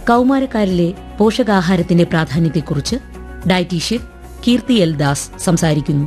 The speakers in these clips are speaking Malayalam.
കൗമാരക്കാരിലെ പോഷകാഹാരത്തിന്റെ പ്രാധാന്യത്തെക്കുറിച്ച് ഡയറ്റീഷ്യൻ കീർത്തി എൽ ദാസ് സംസാരിക്കുന്നു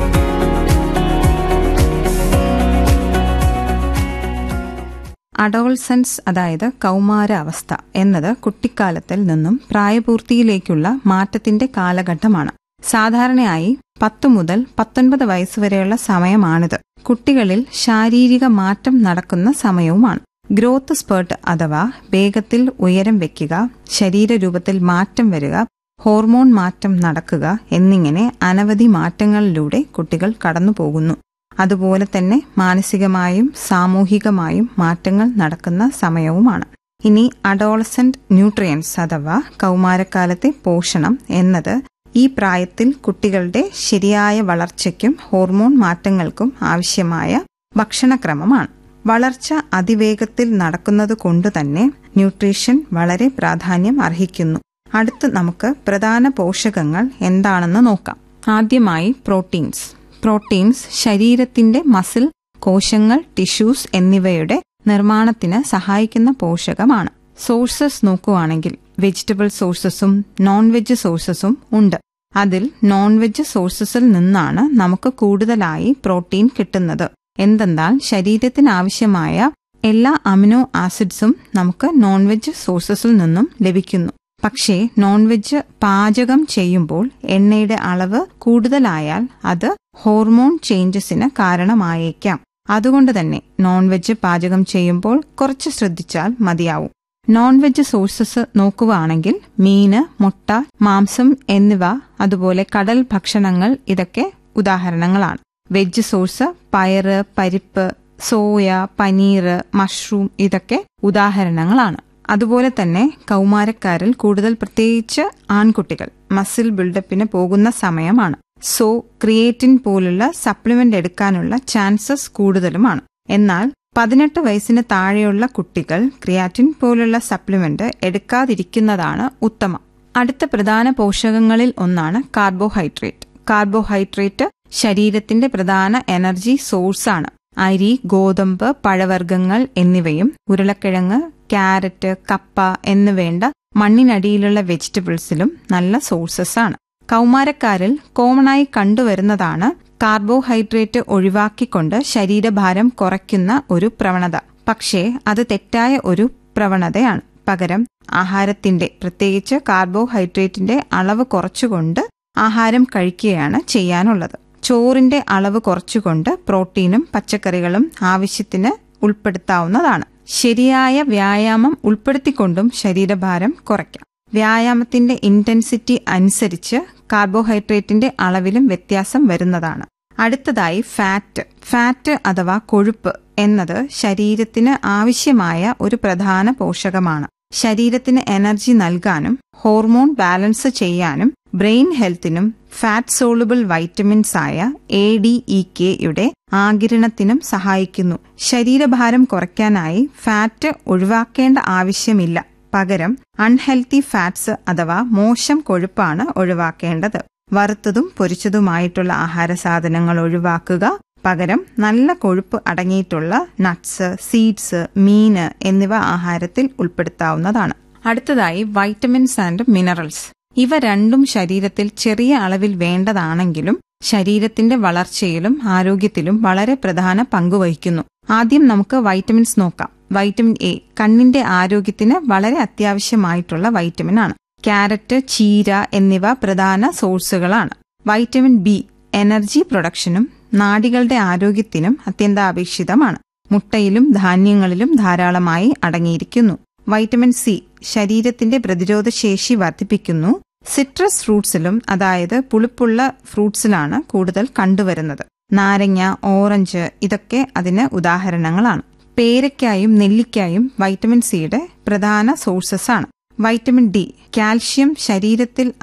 അഡോൾസൻസ് അതായത് കൗമാര അവസ്ഥ എന്നത് കുട്ടിക്കാലത്തിൽ നിന്നും പ്രായപൂർത്തിയിലേക്കുള്ള മാറ്റത്തിന്റെ കാലഘട്ടമാണ് സാധാരണയായി പത്ത് മുതൽ പത്തൊൻപത് വയസ്സുവരെയുള്ള സമയമാണിത് കുട്ടികളിൽ ശാരീരിക മാറ്റം നടക്കുന്ന സമയവുമാണ് ഗ്രോത്ത് സ്പേർട്ട് അഥവാ വേഗത്തിൽ ഉയരം വെക്കുക ശരീരരൂപത്തിൽ മാറ്റം വരിക ഹോർമോൺ മാറ്റം നടക്കുക എന്നിങ്ങനെ അനവധി മാറ്റങ്ങളിലൂടെ കുട്ടികൾ കടന്നുപോകുന്നു അതുപോലെ തന്നെ മാനസികമായും സാമൂഹികമായും മാറ്റങ്ങൾ നടക്കുന്ന സമയവുമാണ് ഇനി അഡോളസെന്റ് ന്യൂട്രിയൻസ് അഥവാ കൗമാരക്കാലത്തെ പോഷണം എന്നത് ഈ പ്രായത്തിൽ കുട്ടികളുടെ ശരിയായ വളർച്ചയ്ക്കും ഹോർമോൺ മാറ്റങ്ങൾക്കും ആവശ്യമായ ഭക്ഷണക്രമമാണ് വളർച്ച അതിവേഗത്തിൽ നടക്കുന്നത് കൊണ്ടുതന്നെ ന്യൂട്രീഷൻ വളരെ പ്രാധാന്യം അർഹിക്കുന്നു അടുത്ത് നമുക്ക് പ്രധാന പോഷകങ്ങൾ എന്താണെന്ന് നോക്കാം ആദ്യമായി പ്രോട്ടീൻസ് പ്രോട്ടീൻസ് ശരീരത്തിന്റെ മസിൽ കോശങ്ങൾ ടിഷ്യൂസ് എന്നിവയുടെ നിർമ്മാണത്തിന് സഹായിക്കുന്ന പോഷകമാണ് സോഴ്സസ് നോക്കുകയാണെങ്കിൽ വെജിറ്റബിൾ സോഴ്സസും നോൺ വെജ് സോഴ്സസും ഉണ്ട് അതിൽ നോൺ വെജ് സോഴ്സസിൽ നിന്നാണ് നമുക്ക് കൂടുതലായി പ്രോട്ടീൻ കിട്ടുന്നത് എന്തെന്നാൽ ശരീരത്തിന് ആവശ്യമായ എല്ലാ അമിനോ ആസിഡ്സും നമുക്ക് നോൺ വെജ് സോഴ്സസിൽ നിന്നും ലഭിക്കുന്നു പക്ഷേ നോൺ വെജ് പാചകം ചെയ്യുമ്പോൾ എണ്ണയുടെ അളവ് കൂടുതലായാൽ അത് ഹോർമോൺ ചേഞ്ചസിന് കാരണമായേക്കാം അതുകൊണ്ട് തന്നെ നോൺ വെജ് പാചകം ചെയ്യുമ്പോൾ കുറച്ച് ശ്രദ്ധിച്ചാൽ മതിയാവും നോൺ വെജ് സോഴ്സസ് നോക്കുകയാണെങ്കിൽ മീന് മുട്ട മാംസം എന്നിവ അതുപോലെ കടൽ ഭക്ഷണങ്ങൾ ഇതൊക്കെ ഉദാഹരണങ്ങളാണ് വെജ് സോഴ്സ് പയറ് പരിപ്പ് സോയ പനീർ മഷ്റൂം ഇതൊക്കെ ഉദാഹരണങ്ങളാണ് അതുപോലെ തന്നെ കൗമാരക്കാരിൽ കൂടുതൽ പ്രത്യേകിച്ച് ആൺകുട്ടികൾ മസിൽ ബിൽഡപ്പിന് പോകുന്ന സമയമാണ് സോ ക്രിയേറ്റിൻ പോലുള്ള സപ്ലിമെന്റ് എടുക്കാനുള്ള ചാൻസസ് കൂടുതലുമാണ് എന്നാൽ പതിനെട്ട് വയസ്സിന് താഴെയുള്ള കുട്ടികൾ ക്രിയാറ്റിൻ പോലുള്ള സപ്ലിമെന്റ് എടുക്കാതിരിക്കുന്നതാണ് ഉത്തമം അടുത്ത പ്രധാന പോഷകങ്ങളിൽ ഒന്നാണ് കാർബോഹൈഡ്രേറ്റ് കാർബോഹൈഡ്രേറ്റ് ശരീരത്തിന്റെ പ്രധാന എനർജി സോഴ്സാണ് അരി ഗോതമ്പ് പഴവർഗ്ഗങ്ങൾ എന്നിവയും ഉരുളക്കിഴങ്ങ് ക്യാരറ്റ് കപ്പ എന്നുവേണ്ട മണ്ണിനടിയിലുള്ള വെജിറ്റബിൾസിലും നല്ല സോഴ്സസ് ആണ് കൗമാരക്കാരിൽ കോമണായി കണ്ടുവരുന്നതാണ് കാർബോഹൈഡ്രേറ്റ് ഒഴിവാക്കിക്കൊണ്ട് ശരീരഭാരം കുറയ്ക്കുന്ന ഒരു പ്രവണത പക്ഷേ അത് തെറ്റായ ഒരു പ്രവണതയാണ് പകരം ആഹാരത്തിന്റെ പ്രത്യേകിച്ച് കാർബോഹൈഡ്രേറ്റിന്റെ അളവ് കുറച്ചുകൊണ്ട് ആഹാരം കഴിക്കുകയാണ് ചെയ്യാനുള്ളത് ചോറിന്റെ അളവ് കുറച്ചുകൊണ്ട് പ്രോട്ടീനും പച്ചക്കറികളും ആവശ്യത്തിന് ഉൾപ്പെടുത്താവുന്നതാണ് ശരിയായ വ്യായാമം ഉൾപ്പെടുത്തിക്കൊണ്ടും ശരീരഭാരം കുറയ്ക്കാം വ്യായാമത്തിന്റെ ഇന്റൻസിറ്റി അനുസരിച്ച് കാർബോഹൈഡ്രേറ്റിന്റെ അളവിലും വ്യത്യാസം വരുന്നതാണ് അടുത്തതായി ഫാറ്റ് ഫാറ്റ് അഥവാ കൊഴുപ്പ് എന്നത് ശരീരത്തിന് ആവശ്യമായ ഒരു പ്രധാന പോഷകമാണ് ശരീരത്തിന് എനർജി നൽകാനും ഹോർമോൺ ബാലൻസ് ചെയ്യാനും ബ്രെയിൻ ഹെൽത്തിനും ഫാറ്റ് സോളുബിൾ വൈറ്റമിൻസ് ആയ എ ഡി ഇ കെയുടെ ആകിരണത്തിനും സഹായിക്കുന്നു ശരീരഭാരം കുറയ്ക്കാനായി ഫാറ്റ് ഒഴിവാക്കേണ്ട ആവശ്യമില്ല പകരം അൺഹെൽത്തി ഫാറ്റ്സ് അഥവാ മോശം കൊഴുപ്പാണ് ഒഴിവാക്കേണ്ടത് വറുത്തതും പൊരിച്ചതുമായിട്ടുള്ള ആഹാര സാധനങ്ങൾ ഒഴിവാക്കുക പകരം നല്ല കൊഴുപ്പ് അടങ്ങിയിട്ടുള്ള നട്ട്സ് സീഡ്സ് മീന് എന്നിവ ആഹാരത്തിൽ ഉൾപ്പെടുത്താവുന്നതാണ് അടുത്തതായി വൈറ്റമിൻസ് ആൻഡ് മിനറൽസ് ഇവ രണ്ടും ശരീരത്തിൽ ചെറിയ അളവിൽ വേണ്ടതാണെങ്കിലും ശരീരത്തിന്റെ വളർച്ചയിലും ആരോഗ്യത്തിലും വളരെ പ്രധാന പങ്കുവഹിക്കുന്നു ആദ്യം നമുക്ക് വൈറ്റമിൻസ് നോക്കാം വൈറ്റമിൻ എ കണ്ണിന്റെ ആരോഗ്യത്തിന് വളരെ അത്യാവശ്യമായിട്ടുള്ള വൈറ്റമിൻ ആണ് ക്യാരറ്റ് ചീര എന്നിവ പ്രധാന സോഴ്സുകളാണ് വൈറ്റമിൻ ബി എനർജി പ്രൊഡക്ഷനും നാഡികളുടെ ആരോഗ്യത്തിനും അത്യന്താപേക്ഷിതമാണ് മുട്ടയിലും ധാന്യങ്ങളിലും ധാരാളമായി അടങ്ങിയിരിക്കുന്നു വൈറ്റമിൻ സി ശരീരത്തിന്റെ പ്രതിരോധശേഷി വർദ്ധിപ്പിക്കുന്നു സിട്രസ് ഫ്രൂട്ട്സിലും അതായത് പുളിപ്പുള്ള ഫ്രൂട്ട്സിലാണ് കൂടുതൽ കണ്ടുവരുന്നത് നാരങ്ങ ഓറഞ്ച് ഇതൊക്കെ അതിന് ഉദാഹരണങ്ങളാണ് പേരയ്ക്കായും നെല്ലിക്കായും വൈറ്റമിൻ സിയുടെ പ്രധാന സോഴ്സസ് ആണ് വൈറ്റമിൻ ഡി കാൽഷ്യം ശരീരത്തിൽ